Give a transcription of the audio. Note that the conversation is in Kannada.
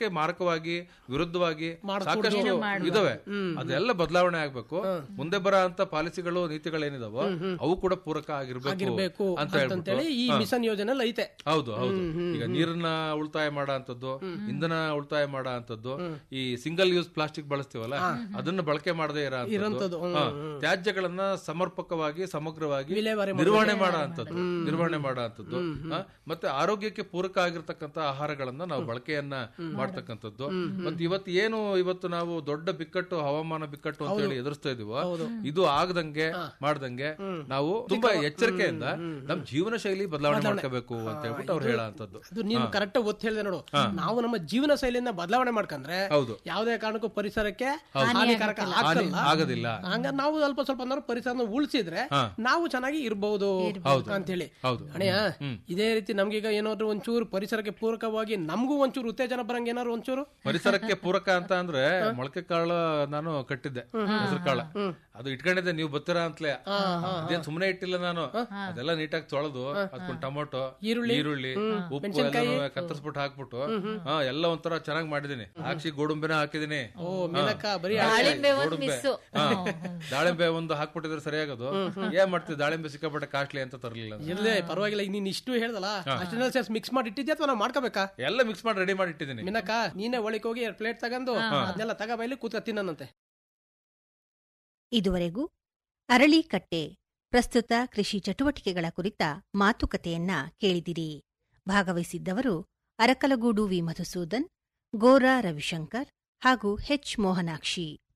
ಪರಿಸರಕ್ಕೆ ಮಾರಕವಾಗಿ ವಿರುದ್ಧವಾಗಿ ಮಾಡ್ಕೂಡ್ದು. ಸಾಕಷ್ಟು ಏನೋ ಮಾಡ್ಬೋದು. ಇದಾವೆ ಹ್ಮ್. ಅದೆಲ್ಲ ಬದಲಾವಣೆ ಆಗ್ಬೇಕು ಮುಂದೆ ಬರೋ ಅಂತ ಪಾಲಿಸಿಗಳು ನೀತಿಗಳೇನಿದಾವೋ ಅವು ಕೂಡ ಪೂರಕ ಆಗಿರ್ಬೇಕು ಆಗಿರ್ಬೇಕು ಅಂತ ಹೇಳ್ಬಿಟ್ಟು ಅಂತಂತೇಳಿ ಈ ಹಾ. ಮಿಷನ್ ಯೋಜನೆ ಐತೆ ಹೌದು ಹೌದು ಹ್ಮ್, ಹ್ಮ್, ಈಗ ಹ್ಮ್. ನೀರನ್ನ ಉಳಿತಾಯ ಮಾಡೋ ಅಂತದ್ದು ಇಂಧನ ಉಳಿತಾಯ ಮಾಡೋ ಅಂತದ್ದು ಈ ಸಿಂಗಲ್ ಯೂಸ್ ಪ್ಲಾಸ್ಟಿಕ್ ಬಳಸ್ತೀವಲ್ಲ ಅದನ್ನ ಬಳಕೆ ಮಾಡದೇ ಇರೋ ಇರೋಂಥದ್ದು, ಹ್ಮ್, ಹ್ಮ್. ತ್ಯಾಜ್ಯಗಳನ್ನ ಸಮರ್ಪಕವಾಗಿ ಸಮಗ್ರವಾಗಿ ವಿಲೇವಾರಿ ನಿರ್ವಹಣೆ ಮಾಡೋದು. ಮಾಡೋ ಅಂತದ್ದು ನಿರ್ವಹಣೆ ಮಾಡೋ ಅಂತದ್ದು ಆ, ಮತ್ತೆ ಆರೋಗ್ಯಕ್ಕೆ ಪೂರಕ ಆಗಿರ್ತಕ್ಕಂಥ ಆಹಾರಗಳನ್ನ ನಾವು ಬಳಕೆಯನ್ನ ಮಾಡ್ತಕ್ಕಂಥದ್ದು ಮತ್ತೆ ಇವತ್ತು ಏನು ಇವತ್ತು ನಾವು ದೊಡ್ಡ ಬಿಕ್ಕಟ್ಟು ಹವಾಮಾನ ಬಿಕ್ಕಟ್ಟು ಅಂತ ಹೇಳಿ ಎದುರಿಸ್ತಾ ಇದೀವೋ ಇದು ಆಗದಂಗೆ ಮಾಡ್ದಂಗೆ ನಾವು ತುಂಬಾ ಎಚ್ಚರಿಕೆಯಿಂದ ನಮ್ ಜೀವನ ಶೈಲಿ ಬದಲಾವಣೆ ಮಾಡ್ಕೋಬೇಕು ಅಂತ ಹೇಳ್ಬಿಟ್ಟು ಅವ್ರು ಹೇಳೋ ಅಂತದ್ದು ಅದು ನೀನು ಕರೆಕ್ಟ್ ಒತ್ತು ಹೇಳಿದೆ ನೋಡು ನಾವು ನಮ್ಮ ಜೀವನ ಶೈಲಿಯನ್ನ ಬದಲಾವಣೆ ಮಾಡ್ಕೊಂಡ್ರೆ ಹೌದು ಯಾವುದೇ ಕಾರಣಕ್ಕೂ ಪರಿಸರಕ್ಕೆ ಹೌದು. ಹಾನಿಕಾರಕ ಹಾನಿ ಆಗಲ್ಲ ಆಗೋದಿಲ್ಲ ಹಂಗ ನಾವು ಸ್ವಲ್ಪ ಸ್ವಲ್ಪ ಅಂದ್ರೆ ಪರಿಸರನ ಉಳಿಸಿದ್ರೆ ಹಾ. ನಾವು ಚೆನ್ನಾಗಿ ಇರ್ಬಹುದು ಹೌದು. ಅಂತೇಳಿ ಹೌದು ಅಣ್ಣಯ್ಯ ಇದೇ ರೀತಿ ನಮ್ಗೀಗ ಏನಾದ್ರು ಒಂಚೂರು ಪರಿಸರಕ್ಕೆ ಪೂರಕವಾಗಿ ನಮಗೂ ಒಂಚೂರು ಉತ್ತೇಜನ ಬರಂಗ ಏನಾದ್ರು ಒಂಚೂರು ಪರಿಸರಕ್ಕೆ ಪೂರಕ ಅಂತ ಅಂದ್ರೆ ಮೊಳಕೆ ಕಾಳು ನಾನು ಕಟ್ಟಿದ್ದೆ ಹೆಸರು ಕಾಳ ಅದು ಇಟ್ಕೊಂಡಿದ್ದೆ ನೀವು ಬರ್ತೀರಾ ಅಂತಲೇ ಅದೇನ್ ಸುಮ್ನೆ ಇಟ್ಟಿಲ್ಲ ನಾನು ಅದೆಲ್ಲ ನೀಟಾಗಿ ತೊಳೆದು ಅದಕ್ಕೊಂದು ಟೊಮೊಟೊ ಈರುಳ್ಳಿ, ಈರುಳ್ಳಿ ಉಪ್ಪು ಎಲ್ಲ ಕತ್ತರಿಸ್ಬಿಟ್ಟು ಹಾಕ್ಬಿಟ್ಟು ಹಾ ಎಲ್ಲ ಒಂಥರ ಚೆನ್ನಾಗಿ ಮಾಡಿದೀನಿ ಹಾಕ್ಸಿ ಗೋಡಂಬಿನ ಹಾಕಿದೀನಿ ಓ ಮಿಲಕ ಬರೀ ದಾಳಿಂಬೆ ಒಂದ್ ಗೋಡಂಬೆ ಮಿಸ್ಸು. ಹಾ. ದಾಳಿಂಬೆ ಒಂದು ಹಾಕ್ಬಿಟ್ಟಿದ್ರೆ ಸರಿಯಾಗದು ಏನ್ ಮಾಡ್ತೀವಿ ದಾಳಿಂಬೆ ಸಿಕ್ಕಾಪಟ್ಟೆ ಕಾಸ್ಟ್ಲಿ ಅಂತ ತರಲಿಲ್ಲ ಇರ್ಲೇ ಪರವಾಗಿಲ್ಲ ಈಗ ನೀನ್ ಇಷ್ಟು ಹೇಳ್ದಲ್ಲ ಅಷ್ಟೆಲ್ಲ ಸೇರ್ಸ್ ಮಿಕ್ಸ್ ಮಾಡಿ ಇಟ್ಟಿದ್ಯಾ ಅಥವಾ ನಾವು ಮಾಡ್ಕೋಬೇಕಾ ಎಲ್ಲ ಮಿಕ್ಸ್ ಮಾಡಿ ರೆಡಿ ಮಾಡಿ ಇಟ್ಟಿದ್ದೀನಿ ಮಿನಕ ನೀನೇ ಒಳಗೆ ಹೋಗಿ ಎರಡು ಪ್ಲೇಟ್ ತಗೊಂಡು ಅದನ್ನೆಲ್ಲ ತಗೋಬೈಲಿ ಕೂತ್ಕ ತಿನ್ನಂತೆ ಇದುವರೆಗೂ ಅರಳಿಕಟ್ಟೆ ಪ್ರಸ್ತುತ ಕೃಷಿ ಚಟುವಟಿಕೆಗಳ ಕುರಿತ ಮಾತುಕತೆಯನ್ನ ಕೇಳಿದಿರಿ ಭಾಗವಹಿಸಿದ್ದವರು ಅರಕಲಗೂಡು ವಿ ಮಧುಸೂದನ್ ಗೋರಾ ರವಿಶಂಕರ್ ಹಾಗೂ ಹೆಚ್ ಮೋಹನಾಕ್ಷಿ